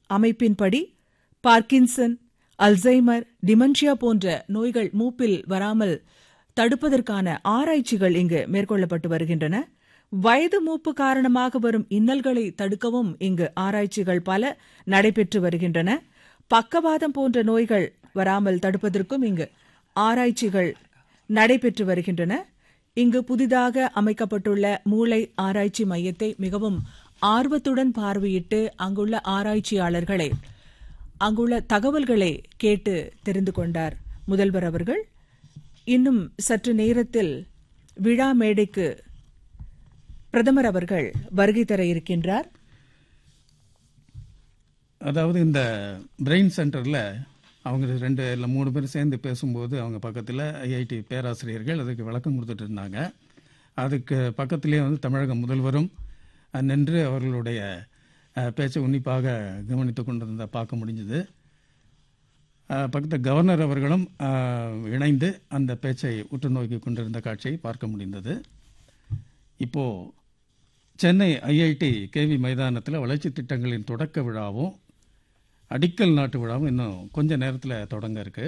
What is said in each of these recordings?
அமைப்பின்படி Parkinson Alzheimer dementia போன்ற நோய்கள் மூப்பில் வராமல் தடுப்பதற்கான ஆராய்ச்சிகள் இங்கு மேற்கொள்ளப்பட்டு வருகின்றன வயது மூப்பு காரணமாக வரும் இன்னல்களை தடுக்கவும் இங்கு ஆராய்ச்சிகள் பல நடைபெற்று வருகின்றன பக்கவாதம் போன்ற நோய்கள் வராமல் தடுப்பதற்கும் இங்கு ஆராய்ச்சிகள் நடைபெற்று வருகின்றன இங்கு புதிதாக அமைக்கப்பட்டுள்ள மூளை ஆராய்ச்சி மையத்தை மிகவும் ஆர்வத்துடன் பார்வையிட்டு அங்குள்ள ஆராய்ச்சியாளர்களை அங்குள்ள தகவல்களை கேட்டு தெரிந்து கொண்டார் முதல்வர் அவர்கள் இன்னும் சற்று நேரத்தில் விழா மேடைக்கு பிரதமர் அவர்கள் வருகை தர இருக்கின்றார் அதாவது இந்த பிரெயின் சென்டரில் அவங்க ரெண்டு இல்லை மூணு பேர் சேர்ந்து பேசும்போது அவங்க பக்கத்தில் ஐஐடி பேராசிரியர்கள் அதுக்கு விளக்கம் கொடுத்துட்டு இருந்தாங்க அதுக்கு பக்கத்திலே வந்து தமிழக முதல்வரும் அஹ், நின்று அவர்களுடைய அஹ், பேச்சை உன்னிப்பாக கவனித்து கொண்டிருந்த பார்க்க முடிஞ்சது பக்கத்தில் கவர்னர் அவர்களும் அஹ், இணைந்து அந்த பேச்சை உற்று நோக்கி கொண்டிருந்த காட்சியை பார்க்க முடிந்தது இப்போது சென்னை ஐஐடி கேவி மைதானத்தில் வளர்ச்சி திட்டங்களின் தொடக்க விழாவும் அடிக்கல் நாட்டு விழாவும் இன்னும் கொஞ்ச நேரத்தில் தொடங்க இருக்கு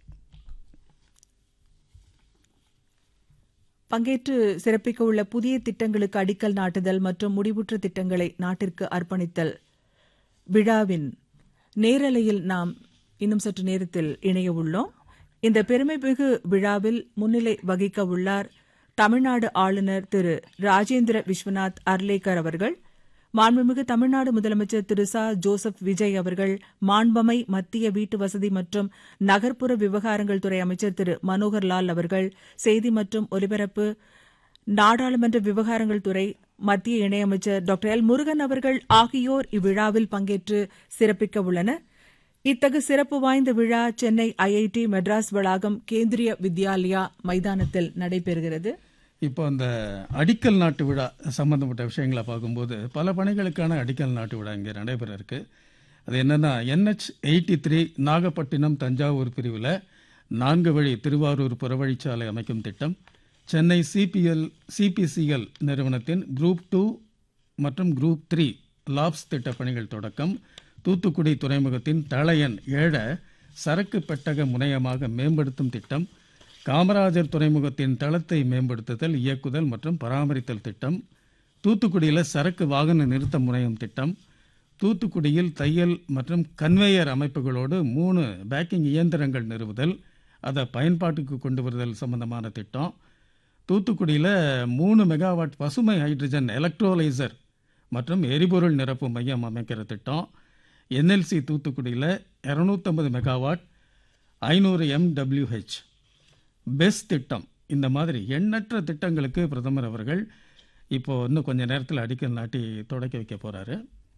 பங்கேற்று சிறப்பிக்க உள்ள புதிய திட்டங்களுக்கு அடிக்கல் நாட்டுதல் மற்றும் முடிவுற்ற திட்டங்களை நாட்டிற்கு அர்ப்பணித்தல் விழாவின் நேரலையில் நாம் இன்னும் சற்று நேரத்தில் இணைய உள்ளோம் இந்த பெருமைமிகு விழாவில் முன்னிலை வகிக்க உள்ளார் தமிழ்நாடு ஆளுநர் திரு ராஜேந்திர விஸ்வநாத் அர்லேக்கர் அவர்கள் மாண்புமிகு தமிழ்நாடு முதலமைச்சர் திரு ச ஜோசப் விஜய் அவர்கள் மாண்பமை மத்திய வீட்டு வசதி மற்றும் நகர்ப்புற விவகாரங்கள் துறை அமைச்சர் திரு மனோகர் லால் அவர்கள் செய்தி மற்றும் ஒலிபரப்பு நாடாளுமன்ற விவகாரங்கள் துறை மத்திய இணையமைச்சர் டாக்டர் எல் முருகன் அவர்கள் ஆகியோர் இவ்விழாவில் பங்கேற்று சிறப்பிக்க உள்ளனர் இத்தகு சிறப்பு வாய்ந்த விழா சென்னை ஐஐடி மெட்ராஸ் வளாகம் கேந்திரிய வித்யாலயா மைதானத்தில் நடைபெறுகிறது இப்போ அந்த அடிக்கல் நாட்டு விழா சம்பந்தப்பட்ட விஷயங்களை பார்க்கும்போது பல பணிகளுக்கான அடிக்கல் நாட்டு விழா இங்கே நடைபெற இருக்கு அது என்னன்னா NH eighty three Nagapattinam Thanjavur பிரிவில் நான்கு வழி திருவாரூர் புறவழிச்சாலை அமைக்கும் திட்டம் சென்னை சிபிஎல் சிபிசிஎல் நிறுவனத்தின் குரூப் டூ மற்றும் குரூப் த்ரீ லாப்ஸ் திட்ட பணிகள் தொடக்கம் தூத்துக்குடி துறைமுகத்தின் தளையன் ஏழ சரக்கு பெட்டக முனையமாக மேம்படுத்தும் திட்டம் காமராஜர் துறைமுகத்தின் தளத்தை மேம்படுத்துதல் இயக்குதல் மற்றும் பராமரித்தல் திட்டம் தூத்துக்குடியில் சரக்கு வாகன நிறுத்த முனையம் திட்டம் தூத்துக்குடியில் தையல் மற்றும் கன்வேயர் அமைப்புகளோடு மூணு பேக்கிங் இயந்திரங்கள் நிறுவுதல் அதை பயன்பாட்டுக்கு கொண்டு வருதல் சம்பந்தமான திட்டம் தூத்துக்குடியில் மூணு மெகாவாட் பசுமை ஹைட்ரஜன் எலக்ட்ரோலைசர் மற்றும் எரிபொருள் நிரப்பு மையம் அமைக்கிற திட்டம் என்எல்சி தூத்துக்குடியில் இரநூத்தம்பது மெகாவாட் ஐநூறு எம்டபிள்யூஹெச் பெஸ் திட்டம் இந்த மாதிரி எண்ணற்ற திட்டங்களுக்கு பிரதமர் அவர்கள் இப்போ இன்னும் கொஞ்ச நேரத்தில் அடிக்கல் நாட்டி தொடக்கி வைக்க போறாரு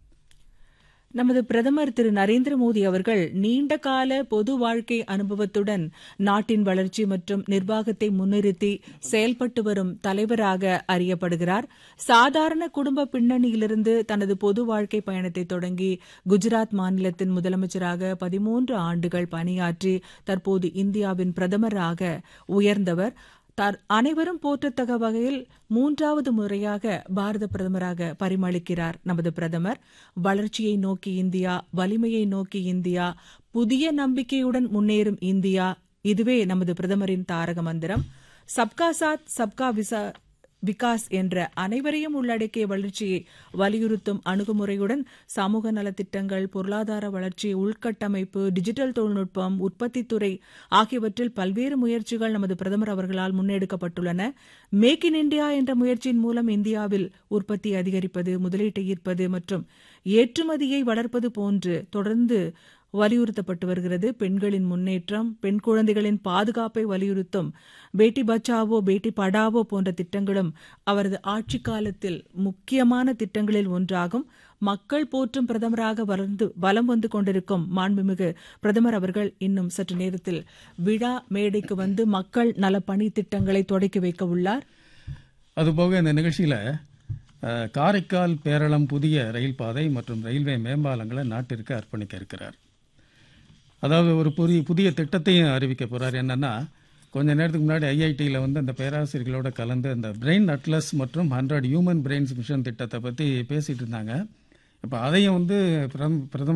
நமது பிரதமர் திரு நரேந்திர மோடி அவர்கள் நீண்ட கால பொது வாழ்க்கை அனுபவத்துடன் நாட்டின் வளர்ச்சி மற்றும் நிர்வாகத்தை முன்னிறுத்தி செயல்பட்டு வரும் தலைவராக அறியப்படுகிறார் சாதாரண குடும்ப பின்னணியிலிருந்து தனது பொது வாழ்க்கை பயணத்தை தொடங்கி குஜராத் மாநிலத்தின் முதலமைச்சராக பதிமூன்று ஆண்டுகள் பணியாற்றி தற்போது இந்தியாவின் பிரதமராக உயர்ந்தவர் தார் அனைவரும் போற்றத்தக்க வகையில் மூன்றாவது முறையாக பாரத பிரதமராக பரிமளிக்கிறார் நமது பிரதமர் வளர்ச்சியை நோக்கி இந்தியா வலிமையை நோக்கி இந்தியா புதிய நம்பிக்கையுடன் முன்னேறும் இந்தியா இதுவே நமது பிரதமரின் தாரக மந்திரம் சப்கா சாத் சப்கா விசா விகாஸ் என்ற அனைவரையும் உள்ளடக்கிய வளர்ச்சியை வலியுறுத்தும் அணுகுமுறையுடன் சமூக நலத்திட்டங்கள் பொருளாதார வளர்ச்சி உள்கட்டமைப்பு டிஜிட்டல் தொழில்நுட்பம் உற்பத்தித்துறை ஆகியவற்றில் பல்வேறு முயற்சிகள் நமது பிரதமர் அவர்களால் முன்னெடுக்கப்பட்டுள்ளன மேக் இன் இந்தியா என்ற முயற்சியின் மூலம் இந்தியாவில் உற்பத்தி அதிகரிப்பது முதலீட்டை ஈர்ப்பது மற்றும் ஏற்றுமதியை வளர்ப்பது போன்று தொடர்ந்து வலியுறுத்தப்பட்டு வருகிறது பெண்களின் முன்னேற்றம் பெண் குழந்தைகளின் பாதுகாப்பை வலியுறுத்தும் பேட்டி பச்சாவோ பேட்டி படாவோ போன்ற திட்டங்களும் அவரது ஆட்சி காலத்தில் முக்கியமான திட்டங்களில் ஒன்றாகும் மக்கள் போற்றும் பிரதமராக வளர்ந்து வலம் வந்து கொண்டிருக்கும் மாண்புமிகு பிரதமர் அவர்கள் இன்னும் சற்று நேரத்தில் விழா மேடைக்கு வந்து மக்கள் நலப்பணி திட்டங்களை தொடக்கி வைக்க உள்ளார் அதுபோக இந்த நிகழ்ச்சியில் காரைக்கால் பேரளம் புதிய ரயில் பாதை மற்றும் ரயில்வே மேம்பாலங்களை நாட்டிற்கு அர்ப்பணிக்க இருக்கிறார் அதாவது ஒரு புதிய புதிய திட்டத்தையும் அறிவிக்க போறார் என்னன்னா கொஞ்ச நேரத்துக்கு முன்னாடி ஐஐடியில் வந்து அந்த பேராசிரியர்களோட கலந்து அந்த பிரெயின் அட்லஸ் மற்றும் ஹண்ட்ரட் ஹியூமன் பிரெயின்ஸ் மிஷன் திட்டத்தை பற்றி பேசிட்டு இருந்தாங்க இப்போ அதையும் வந்து பிரதம பிரதமர்